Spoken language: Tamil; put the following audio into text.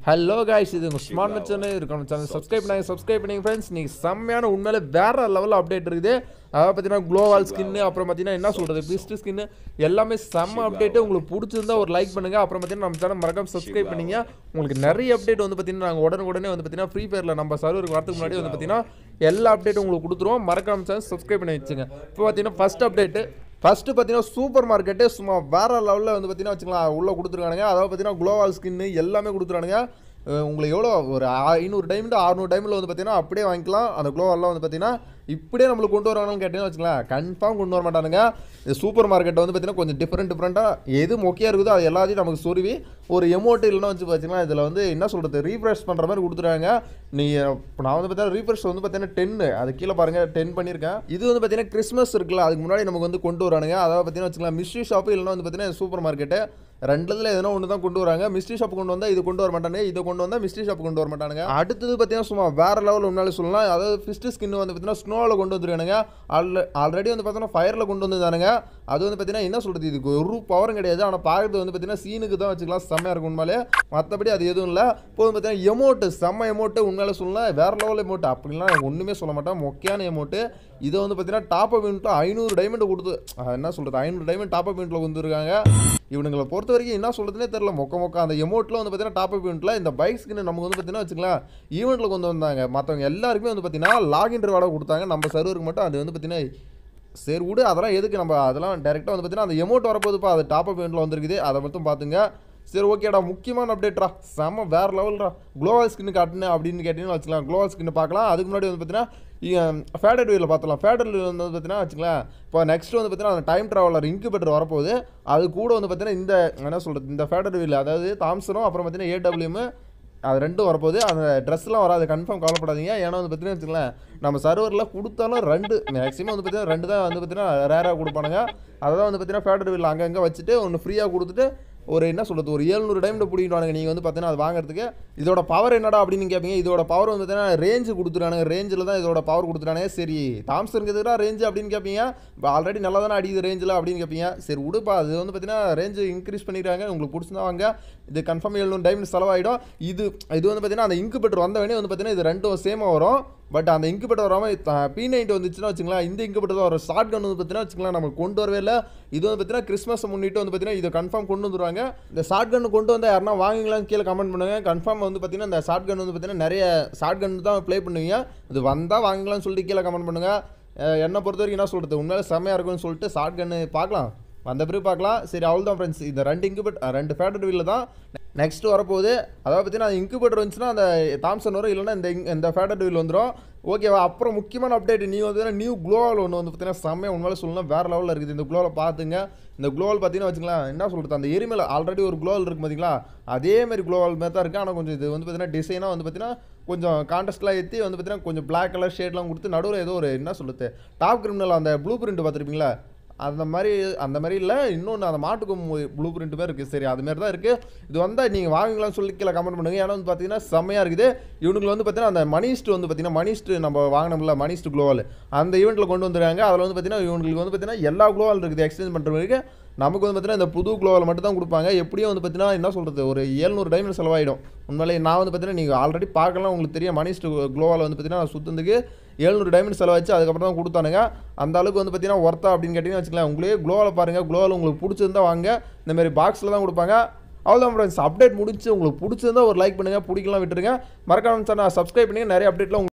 ஹலோ காய்ஸ் இது உங்கள் ஸ்மார்ட் மச்சனே இருக்கணும் சேனல் சப்ஸ்கிரைப் பண்ணாங்க சப்ஸ்கிரைப் பண்ணிங்க ஃப்ரெண்ட்ஸ் நீங்கள் செம்மையான உண்மையில வேற லெவலில் அப்டேட் இருக்குது அதாவது பார்த்தீங்கன்னா க்ளோவால் ஸ்கின்னு அப்புறம் பார்த்தீங்கன்னா என்ன சொல்கிறது பிஸ்ட் ஸ்கின்னு எல்லாமே செம்ம அப்டேட்டு உங்களுக்கு பிடிச்சிருந்தா ஒரு லைக் பண்ணுங்கள் அப்புறம் பார்த்தீங்கன்னா நம்ம சேனல் மறக்காம சப்ஸ்கிரைப் பண்ணீங்க உங்களுக்கு நிறைய அப்டேட் வந்து பார்த்தீங்கன்னா நாங்கள் உடனே உடனே வந்து பார்த்தீங்கன்னா ஃப்ரீ ஃபயரில் நம்ம சர்வருக்கு வரதுக்கு முன்னாடி வந்து பார்த்தீங்கன்னா எல்லா அப்டேட்டும் உங்களுக்கு கொடுத்துருவோம் மறக்காம சேனல் சப்ஸ்கிரைப் பண்ணி வச்சுங்க இப்போ பார்த்தீங்கன்னா ஃபஸ்ட் அப்டேட்டு ஃபஸ்ட்டு பார்த்தீங்கன்னா சூப்பர் மார்க்கெட்டு சும்மா வேற லெவலில் வந்து பார்த்தீங்கன்னா வச்சுக்கலாம் உள்ளே கொடுத்துருக்கானுங்க அதாவது பார்த்தீங்கன்னா குளோவால் ஸ்கின்னு எல்லாமே கொடுத்துருக்கானுங்க அஹ் உங்களுக்கு எவ்வளோ ஒரு ஐநூறு டைமண்ட் அறுநூறு டைமில் வந்து பார்த்தீங்கன்னா அப்படியே வாங்கிக்கலாம் அந்த குளோவால்லாம் வந்து பார்த்தீங்கன்னா இப்படியே நம்மளுக்கு கொண்டு வராங்கன்னு கேட்டீங்கன்னா வச்சுக்கலாம் கன்ஃபார்ம் கொண்டு வர மாட்டானுங்க இந்த சூப்பர் மார்க்கெட்டை வந்து பார்த்தீங்கன்னா கொஞ்சம் டிஃப்ரெண்ட் டிஃப்ரெண்ட்டாக எது மொக்கையாக இருக்குதோ அது எல்லாத்தையும் நமக்கு சொருவி ஒரு எமௌண்ட் இல்லைன்னா வச்சு பார்த்தீங்கன்னா இதில் வந்து என்ன சொல்கிறது ரீஃப்ரெஷ் பண்ணுற மாதிரி கொடுத்துருக்காங்க நீங்கள் இப்போ நான் வந்து பார்த்தீங்கன்னா ரீஃப்ரெஷ் வந்து பார்த்தீங்கன்னா டென்னு அது கீழே பாருங்கள் டென் பண்ணியிருக்கேன் இது வந்து பார்த்தீங்கன்னா கிறிஸ்மஸ் இருக்குல்ல அதுக்கு முன்னாடி நமக்கு வந்து கொண்டு வரானுங்க அதாவது பார்த்தீங்கன்னா வச்சுக்கலாம் மிஸ்ட்ரி ஷாப்பு இல்லைன்னா வந்து பார்த்தீங்கன்னா சூப்பர் மார்க்கெட்டு ரெண்டுல எதனா ஒன்று தான் கொண்டு வராங்க மிஸ்ட்ரி ஷாப் கொண்டு வந்தால் இது கொண்டு வர மாட்டானுங்க இதை கொண்டு வந்தால் மிஸ்ட்ரி ஷாப் கொண்டு வர மாட்டானுங்க அடுத்தது பார்த்தீங்கன்னா சும்மா வேற லெவலில் முன்னாடி சொல்லலாம் அதாவது ஃபிஸ்ட் ஸ்கின் வந்து பார்த்தீங்கன்னா ஸ்னோவில் கொண்டு வந்துருக்கானுங்க ஆல்ரெடி வந்து பார்த்தீங்கன்னா ஃபயரில் கொண்டு வந்திருந்தானுங்க அது வந்து பார்த்தீங்கன்னா என்ன சொல்கிறது இதுக்கு ஒரு பவரும் கிடையாது ஆனால் பார்க்குறது வந்து பார்த்தீங்கன்னா சீனுக்கு தான் வச்சுக்கலாம் செம்மையாக இருக்கும் உண்மையிலே மற்றபடி அது எதுவும் இல்லை இப்போ வந்து பார்த்தீங்கன்னா எமௌண்ட்டு செம்ம எமௌண்ட்டு உண்மையில சொல்லலாம் வேற லெவல் எமௌண்ட் அப்படிலாம் நான் ஒன்றுமே சொல்ல மாட்டேன் மொக்கையான எமௌண்ட்டு இதை வந்து பார்த்தீங்கன்னா டாப் அப் யூனிட்டு ஐநூறு டைமண்ட் கொடுத்து அஹ் என்ன சொல்கிறது ஐநூறு டைமண்ட் டாப் அப் யூனிட்டில் வந்துருக்காங்க இவனுங்களை பொறுத்த வரைக்கும் என்ன சொல்கிறதுனே தெரில மொக்க மொக்க அந்த எமௌண்ட்டில் வந்து பார்த்தீங்கன்னா டாப் அப் யூனிட்டில் இந்த பைக்ஸ்க்கு நமக்கு வந்து பார்த்தீங்கன்னா வச்சுக்கலாம் ஈவெண்ட்டில் கொண்டு வந்தாங்க மற்றவங்க எல்லாருக்குமே வந்து பார்த்தீங்கன்னா லாகின் ரிவார்டாக கொடுத்தாங்க நம்ம சர்வருக்கு மட்டும் அது வந்து பார்த்தீங்கன்னா சரி விடு அதெல்லாம் எதுக்கு நம்ம அதெல்லாம் டேரெக்டாக வந்து பார்த்தீங்கன்னா அந்த எமௌண்ட் வரப்போகுதுப்பா அது டாப் அப் யூனிட்டில் வந்திருக்குது அதை மட்டும் பார்த்துங்க சரி ஓகேடா முக்கியமான அப்டேட்ரா செம்ம வேறு லெவல்ரா குளோவல் ஸ்கின்னு காட்டுனேன் அப்படின்னு கேட்டிங்கன்னா வச்சுக்கலாம் குளோவல் ஸ்கின்னு பார்க்கலாம் அதுக்கு முன்னாடி வந்து பார்த்தீங்கன்னா ஃபேடட் வீலில் பார்த்தலாம் ஃபேடட் வீல் வந்து பார்த்தீங்கன்னா வச்சுக்கலாம் இப்போ நெக்ஸ்ட் வந்து பார்த்தீங்கன்னா அந்த டைம் ட்ராவலர் இன்குபேட்டர் வரப்போகுது அது கூட வந்து பார்த்தீங்கன்னா இந்த என்ன சொல்கிறது இந்த ஃபேடட் வீல் அதாவது தாம்சனும் அப்புறம் பார்த்தீங்கன்னா ஏடபிள்யூமு அது ரெண்டும் வரப்போகுது அந்த ட்ரெஸ்லாம் வராது கன்ஃபார்ம் கவலைப்படாதீங்க ஏன்னா வந்து பார்த்தீங்கன்னா வச்சுக்கலாம் நம்ம சர்வரில் கொடுத்தாலும் ரெண்டு மேக்ஸிமம் வந்து பார்த்தீங்கன்னா ரெண்டு தான் வந்து பார்த்தீங்கன்னா ரேராக கொடுப்பானுங்க அதை தான் வந்து பார்த்தீங்கன்னா ஃபேடட் வீல் அங்கங்கே வச்சுட்டு ஒன்று ஃப்ரீயாக கொடுத்துட்டு ஒரு என்ன சொல்கிறது ஒரு ஏழ்நூறு டைமில் பிடிக்கிட்டு நீங்கள் வந்து பார்த்தீங்கன்னா அது வாங்குறதுக்கு இதோட பவர் என்னடா அப்படின்னு கேட்பீங்க இதோட பவர் வந்து பார்த்தீங்கன்னா ரேஞ்சு கொடுத்துட்டானுங்க ரேஞ்சில் தான் இதோட பவர் கொடுத்துட்டானுங்க சரி தாம்சனுக்கு ரேஞ்சு அப்படின்னு கேட்பீங்க இப்போ ஆல்ரெடி நல்லா தானே அடிக்குது ரேஞ்சில் அப்படின்னு கேட்பீங்க சரி விடுப்பா அது வந்து பார்த்தீங்கன்னா ரேஞ்சு இன்க்ரீஸ் பண்ணிடுறாங்க உங்களுக்கு பிடிச்சிருந்தா வாங்க இது கன்ஃபார்ம் எழுநூறு டைம் செலவாயிடும் இது இது வந்து பார்த்தீங்கன்னா அந்த இன்குபேட்டர் வந்தவொடனே வந்து பார்த்தீங்கன்னா இது ரெண்டும் சேமாக வரும் பட் அந்த இன்குபேட்டர் வராமல் பி நைன்ட்டு வந்துச்சுன்னா வச்சுங்களேன் இந்த இன்குபேட்டர் தான் ஒரு ஷார்ட் கன் வந்து பார்த்தீங்கன்னா வச்சுக்கலாம் நம்ம கொண்டு வரவே இல்லை இது வந்து பார்த்தீங்கன்னா கிறிஸ்மஸ் முன்னிட்டு வந்து பார்த்தீங்கன்னா இதை கன்ஃபார்ம் கொண்டு வந்துருவாங்க இந்த ஷார்ட் கன் கொண்டு வந்தால் யாருன்னா வாங்கிங்களான்னு கீழே கமெண்ட் பண்ணுங்க கன்ஃபார்ம் வந்து பார்த்தீங்கன்னா இந்த ஷார்ட் கன் வந்து பார்த்தீங்கன்னா நிறைய ஷார்ட் கன் தான் ப்ளே பண்ணுவீங்க இது வந்தால் வாங்கிக்கலாம்னு சொல்லிட்டு கீழே கமெண்ட் பண்ணுங்க அஹ் என்னை பொறுத்த வரைக்கும் என்ன சொல்கிறது உண்மையிலே செம்மையாக இருக்கும்னு சொல்லிட்டு ஷார்ட் கன்னு பார்க்கலாம் வந்த பிறகு பார்க்கலாம் சரி அவ்வளோதான் ஃப்ரெண்ட்ஸ் இந்த ரெண்டு இன்குபேட் ரெண்டு ஃபேட்டட் வீலில் தான் நெக்ஸ்ட் வரப்போகுது அதாவது பார்த்தீங்கன்னா இன்குபேட்டர் வந்துச்சுன்னா அந்த தாம்சன் வரும் இல்லைன்னா இந்த in- இந்த ஃபேட்டட் வீல் வந்துடும் ஓகேவா அப்புறம் முக்கியமான அப்டேட் நீ வந்து நியூ குளோவல் ஒன்று வந்து பார்த்தீங்கன்னா செம்மையாக உண்மையில சொல்லணும் வேறு லெவலில் இருக்குது இந்த குளோவில் பார்த்துங்க இந்த குளோவல் பார்த்தீங்கன்னா வச்சுக்கலாம் என்ன சொல்கிறது அந்த எரிமலை ஆல்ரெடி ஒரு குளோவல் இருக்குது பார்த்தீங்களா அதே மாதிரி குளோவல் மாதிரி தான் இருக்குது ஆனால் கொஞ்சம் இது வந்து பார்த்தீங்கன்னா டிசைனாக வந்து பார்த்தீங்கன்னா கொஞ்சம் கான்டெஸ்ட்லாம் ஏற்றி வந்து பார்த்தீங்கன்னா கொஞ்சம் பிளாக் கலர் ஷேட்லாம் கொடுத்து நடுவில் ஏதோ ஒரு என்ன சொல்கிறது டாப் கிரிமினல் அந்த ப்ளூ பிரிண்ட் பார்த்துருப்பீங்களா அந்த மாதிரி அந்த மாதிரி இல்லை இன்னொன்று அந்த மாட்டுக்கும் ப்ளூ பிரிண்ட் மாதிரி இருக்குது சரி அது மாதிரி தான் இருக்குது இது வந்தால் நீங்கள் வாங்குங்களான்னு சொல்லி கீழே கமெண்ட் பண்ணுங்கள் ஏன்னா வந்து பார்த்தீங்கன்னா செம்மையாக இருக்குது இவனுக்கு வந்து பார்த்தீங்கன்னா அந்த மணிஸ்ட் வந்து பார்த்தீங்கன்னா மணிஸ்ட் நம்ம வாங்கினோம்ல மணிஸ்ட் குளோவல் அந்த ஈவெண்ட்டில் கொண்டு வந்துருக்காங்க அதில் வந்து பார்த்தீங்கன்னா இவங்களுக்கு வந்து பார்த்தீங்கன்னா எல்லா குளோவல் இருக்குது எக்ஸ்சேஞ்ச் பண்ணுற வரைக்கும் நமக்கு வந்து பார்த்தீங்கன்னா இந்த புது குளோவில் மட்டும் தான் கொடுப்பாங்க எப்படியும் வந்து பார்த்தீங்கன்னா என்ன சொல்கிறது ஒரு ஏழ்நூறு டைமில் செலவாயிடும் உண்மையிலேயே நான் வந்து பார்த்தீங்கன்னா நீங்கள் ஆல்ரெடி பார்க்கலாம் உங்களுக்கு தெரியும் மணிஸ்ட் குளோவில் வந்து பார்த்தீங்கன்னா நான் சுத்தத்துக்கு ஏழ்நூறு டைமண்ட் செலவாச்சு அதுக்கப்புறம் தான் கொடுத்தானுங்க அந்த அளவுக்கு வந்து பார்த்தீங்கன்னா ஒர்த்தா அப்படின்னு கேட்டிங்கன்னா வச்சுக்கலாம் உங்களே க்ளோவில் பாருங்கள் க்ளோவில் உங்களுக்கு பிடிச்சிருந்தா வாங்க இந்த மாதிரி பாக்ஸில் தான் கொடுப்பாங்க அவ்வளோதான் ஃப்ரெண்ட்ஸ் அப்டேட் முடிச்சு உங்களுக்கு பிடிச்சிருந்தா ஒரு லைக் பண்ணுங்கள் பிடிக்கலாம் விட்டுருங்க மறக்காம சார் நான் சப்ஸ்கிரைப் பண்ணி நிறைய அப்டேட்லாம்